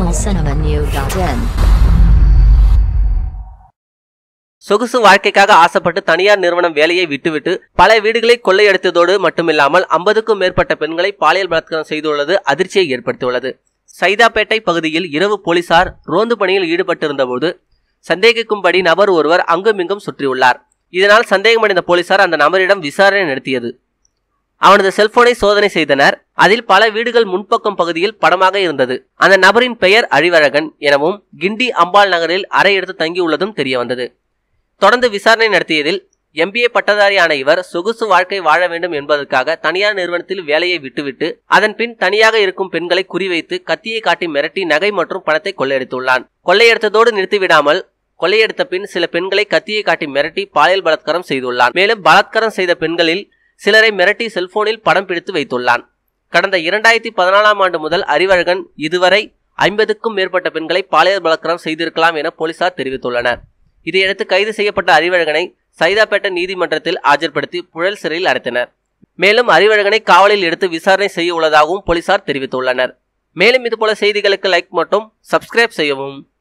tamilcinemanew.in சொகுசு வாழ்க்கைக்காக ஆசைப்பட்டு தனியார் நிறுவனம் வேலையை விட்டுவிட்டு பல வீடுகளை கொள்ளையடித்ததோடு மட்டுமில்லாமல் ஐம்பதுக்கும் மேற்பட்ட பெண்களை பாலியல் பலாத்காரம் செய்துள்ளது அதிர்ச்சியை ஏற்படுத்தியுள்ளது சைதாப்பேட்டை பகுதியில் இரவு போலீசார் ரோந்து பணியில் ஈடுபட்டிருந்தபோது சந்தேகிக்கும்படி நபர் ஒருவர் அங்குமிங்கும் சுற்றியுள்ளார் இதனால் சந்தேகமடைந்த போலீசார் அந்த நபரிடம் விசாரணை நடத்தியது அவனது செல்போனை சோதனை செய்தனர் அதில் பல வீடுகள் முன்பக்கம் பகுதியில் படமாக இருந்தது அந்த நபரின் பெயர் அழிவழகன் எனவும் கிண்டி அம்பாள் நகரில் அறை எடுத்து தங்கியுள்ளதும் தெரியவந்தது தொடர்ந்து விசாரணை நடத்தியதில் எம்பிஏ பட்டதாரியான இவர் சொகுசு வாழ்க்கை வாழ வேண்டும் என்பதற்காக தனியார் நிறுவனத்தில் வேலையை விட்டுவிட்டு அதன் பின் தனியாக இருக்கும் பெண்களை குறிவைத்து கத்தியை காட்டி மிரட்டி நகை மற்றும் பணத்தை கொள்ளையடித்துள்ளான் கொள்ளையடித்ததோடு நிறுத்திவிடாமல் கொள்ளையடித்த பின் சில பெண்களை கத்தியை காட்டி மிரட்டி பாலியல் பலாத்காரம் செய்துள்ளான் மேலும் பலாத்காரம் செய்த பெண்களில் சிலரை மிரட்டி செல்போனில் படம் பிடித்து வைத்துள்ளான் கடந்த இரண்டாயிரத்தி பதினாலாம் ஆண்டு முதல் அறிவழகன் இதுவரை ஐம்பதுக்கும் மேற்பட்ட பெண்களை பாலியல் பலாத்காரம் செய்திருக்கலாம் என போலீசார் தெரிவித்துள்ளனர் இதையடுத்து கைது செய்யப்பட்ட அறிவழகனை சைதாப்பேட்டை நீதிமன்றத்தில் ஆஜர்படுத்தி புழல் சிறையில் அடைத்தனர் மேலும் அறிவழகனை காவலில் எடுத்து விசாரணை செய்ய உள்ளதாகவும் போலீசார் தெரிவித்துள்ளனர் மேலும் இதுபோல செய்திகளுக்கு லைக் மற்றும் சப்ஸ்கிரைப் செய்யவும்